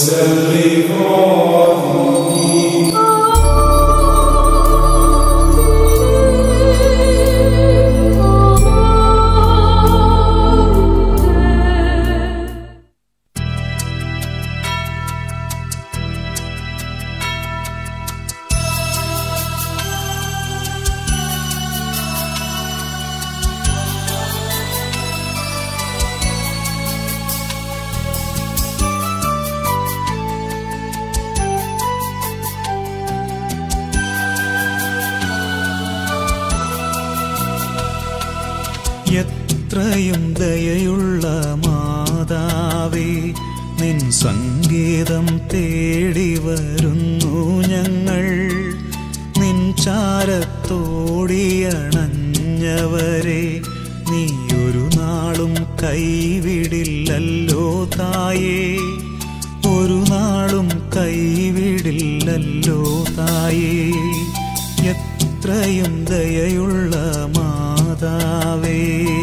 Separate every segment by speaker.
Speaker 1: എത്രയും ദയയുള്ള മാതാവേ നിൻ സംഗീതം തേടി വരുന്നു ഞങ്ങൾ നിൻ ചാരത്തോടിയണഞ്ഞവരെ നീ ഒരു നാളും കൈവിടില്ലല്ലോ തായേ ഒരു നാളും കൈവിടില്ലല്ലോ തായേ എത്രയും ദയയുള്ള മാതാവേ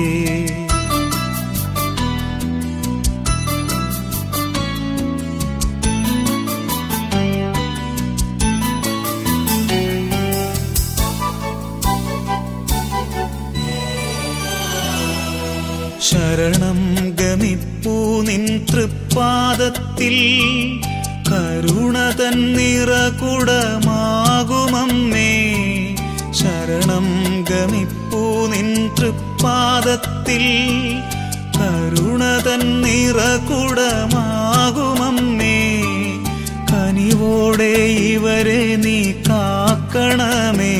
Speaker 1: ശരണം ഗമിപ്പൂ നിൻ തൃപ്പാദത്തിൽ കരുണതൻ നിറകുടമാകുമമ്മേ ശരണം ഗമിപ്പൂ നിൻ തൃപ്പാദത്തിൽ കരുണതൻ നിറകുടമാകുമമ്മേ കനിവോടെ ഇവരെ നീ കാക്കണമേ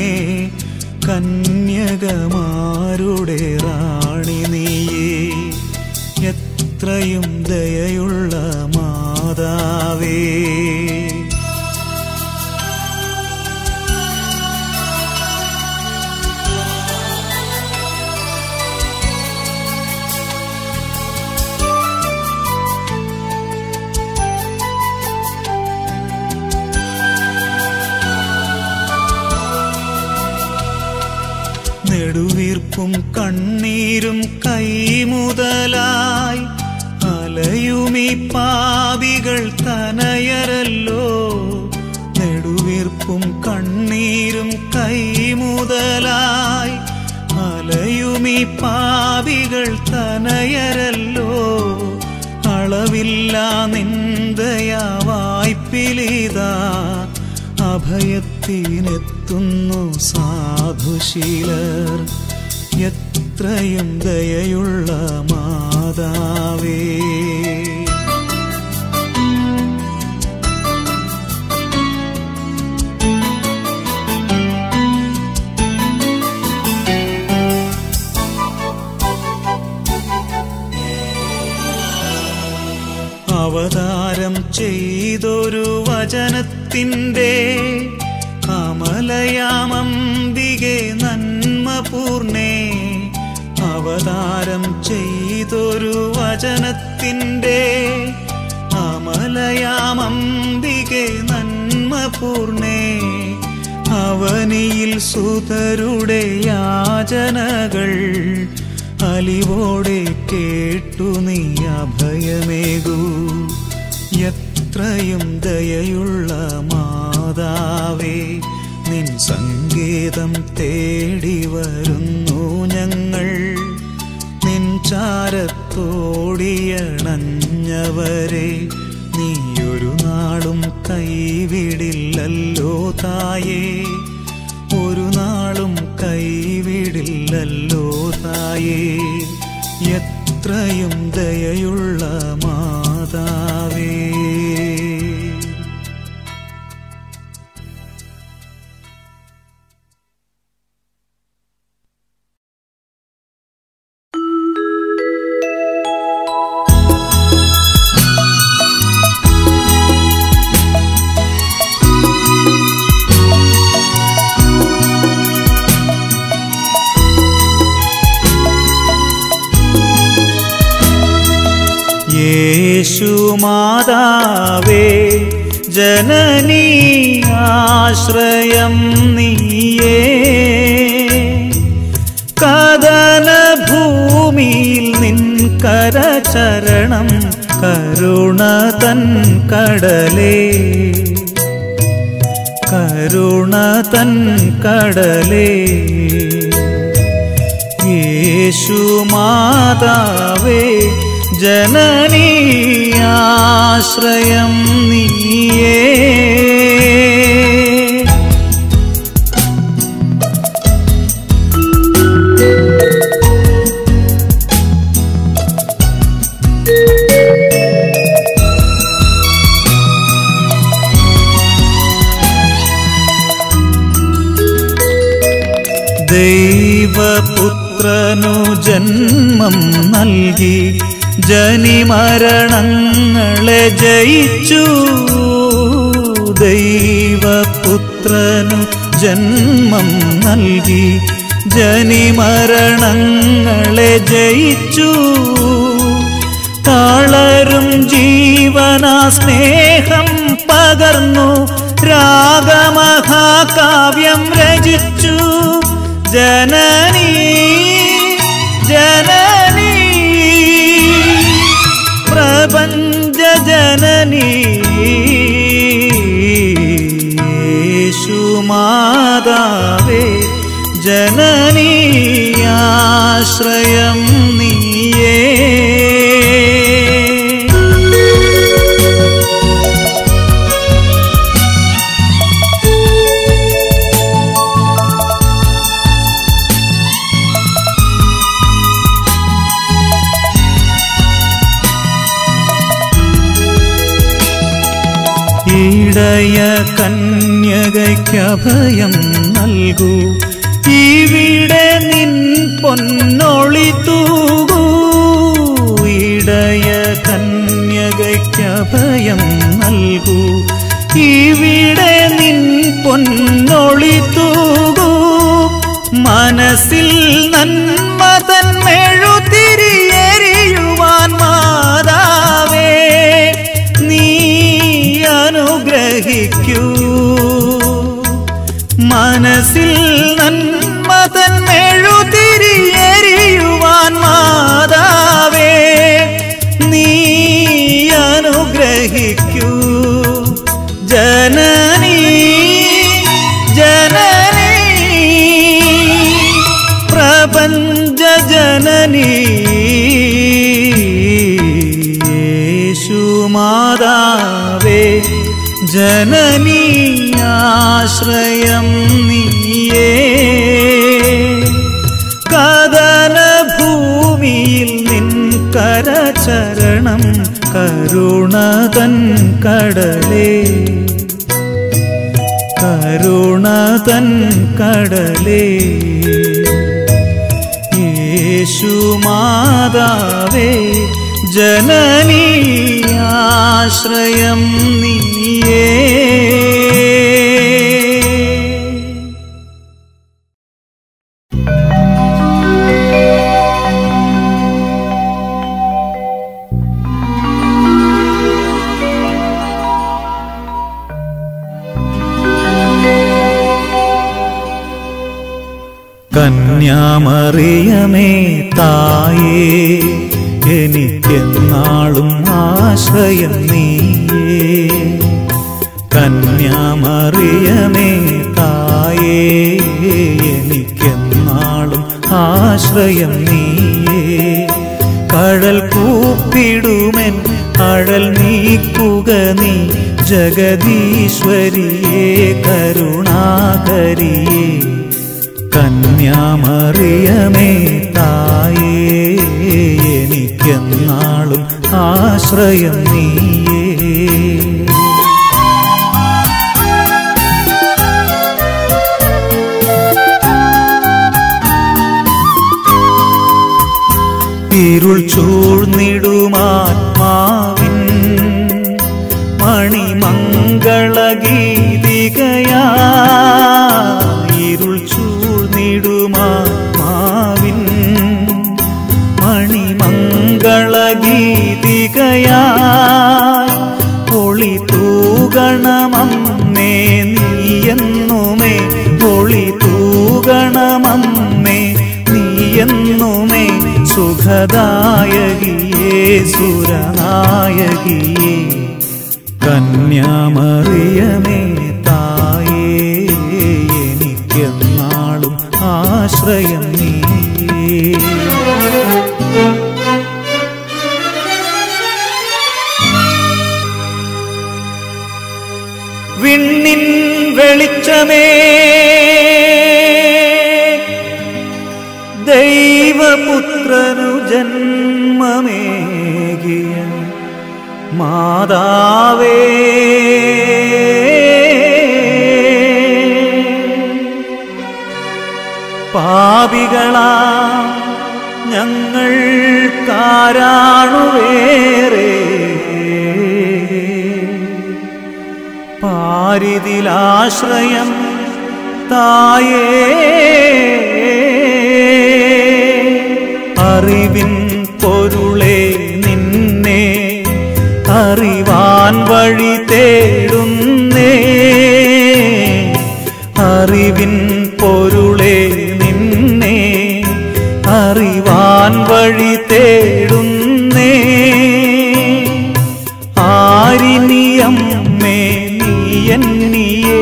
Speaker 1: കന്യകമാരുടെ റാണി നീയേ എത്രയും ദയയുള്ള മാതാവേ നെടുവീർപ്പും കണ്ണീരും കൈമുതലായി അലയുമീ പാപികൾ തനയരല്ലോ നെടുവീർപ്പും കണ്ണീരും കൈമുതലായി അലയുമീ പാപികൾ തനയരല്ലോ അളവില്ല നിന്ദയാ വായ്പിലിതാ അഭയത്തിനെത്തുന്നു സാധുശീലർ എത്രയും ദയയുള്ള മാതാവേ അവതാരം ചെയ്തൊരു വചനത്തിൻ്റെ അമലയാമംബികെ നന്മ പൂർണേ അവതാരം ചെയ്തൊരു വചനത്തിൻ്റെ അമലയാമംബികെ നന്മ പൂർണേ അവനിയിൽ സുതരുടെ യാചനകൾ അലിവോടെ കേട്ടു നീ അഭയമേകൂ എത്രയും ദയയുള്ള മാതാവേ നിൻ സംഗീതം തേടി വരുന്നു ഞങ്ങൾ നിൻ ചാരത്തോടിയണഞ്ഞവരെ നീയൊരു നാളും കൈവിടില്ലല്ലോ തായേ ഒരു നാളും കൈവിടില്ലല്ലോ തായേ എത്രയും ദയയുള്ള മാതാവേ യേശുമാതാവേ ജനനീ ആശ്രയം നീയേ കദന ഭൂമിയിൽ നിൻ കരചരണം കരുണ തൻ കടലേ കരുണ തൻ കടലേ യേശു മാതാവേ ജനനീ ആശ്രയം നീയേ ദൈവപുത്രനു ജന്മം നൽകി ജനിമരണങ്ങളെ ജയിച്ചു ദൈവപുത്രനു ജന്മം നൽകി ജനിമരണങ്ങളെ ജയിച്ചു താളരും ജീവന സ്നേഹം പകർന്നു രാഗമഹാകാവ്യം രചിച്ചു ജനനീ ജനനീ പ്രപഞ്ച ജനനീ യേശുമാതാവേ ജനനീ ആശ്രയം നീയേ ഇടയ കന്യകയ്ക്കഭയം നൽകൂ ഇവിടെ നിൻ പൊന്നൊളി തൂകൂ ഇടയ കന്യകയ്ക്കഭയം നൽകൂ ഇവിടെ നിൻ പൊന്നൊളി തൂകൂ മനസ്സിൽ നന്മതൻ മെഴുതിരിയെരിയുവാൻ മാതാവേ നീ അനുഗ്രഹിക്കൂ മനസ്സിൽ നന്മതൻ മെഴുതിരിയെരിയുവാൻ മാതാവേ നീ അനുഗ്രഹിക്കൂ ജനനീ ജനനീ പ്രപഞ്ച ജനനീ യേശുമാതാവേ ജനനീ ആശ്രയം നീയേ കദന ഭൂമിയിൽ നിൻ കരചരണം കരുണതൻ കടലേ കരുണതൻ കടലേ യേശുമാതാവേ ജനനീ ആശ്രയം നീയേ കന്യാമറിയമേ തായേ എനിക്കെന്നാളും ആശ്രയം നീയേ കന്യാമറിയമേ തായേ എനിക്കെന്നാളും ആശ്രയം നീയേ കഴൽ കൂപ്പിടുമെൻ അഴൽ നീക്കുക നീ ജഗദീശ്വരിയേ കരുണാകരിയേ കന്യാമറിയമേ തായേ എനിക്കെന്നാളും ആശ്രയം നീയേ ഇരുൾ ചൂഴ്ന്നിടുമാത്മാവിൻ മണിമംഗളഗീതികയാ ഇരുൾ ചൂഴ്ന്നിടുമാത്മാവിൻ മണിമംഗളഗീതികയാ ഒളി തൂകണമമ്മേ നീയെന്നുമേ ഒളി തൂകണമമ്മേ നീയെന്നുമേ സുഖദായകിയേ സുരനായകിയേ കന്യാമറിയമേ തായേ എനിക്കെന്നാളും ആശ്രയം നീയേ വിണ്ണിൻ വെളിച്ചമേ ദൈവപുത്രനു ജന്മമേകിയ മാതാവേ പാപികളാ ഞങ്ങൾ കാരാണുവേറെ പാരിതിലാശ്രയം തായേ അറിവിൻ പൊരുളെ നിന്നെ അറിവാൻ വഴി തേടുന്നേ അറിവിൻ പൊരുളെ നിന്നെ അറിവാൻ വഴി തേടുന്നേ ആരിനിയമ്മേ നീയന്നിയേ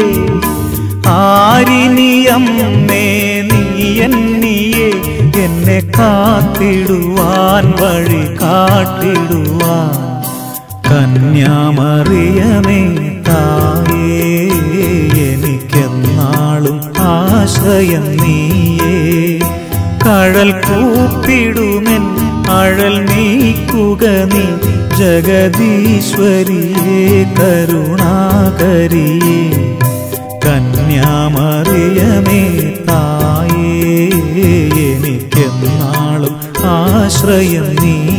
Speaker 1: ആരിനിയമ്മേ നീയന്നിയേ എന്നെ കാത്തിടുവാൻ വഴി കാട്ടിടുവാൻ കന്യാമറിയമേ തായേ എനിക്കെന്നാളും ആശ്രയം നീയേ കഴൽ കൂപ്പിടുമെൻ അഴൽ നീക്കുക നീ ജഗദീശ്വരിയേ കരുണാകരിയേ കന്യാമറിയമേ തായേ എനിക്കെന്നാളും ആശ്രയം നീ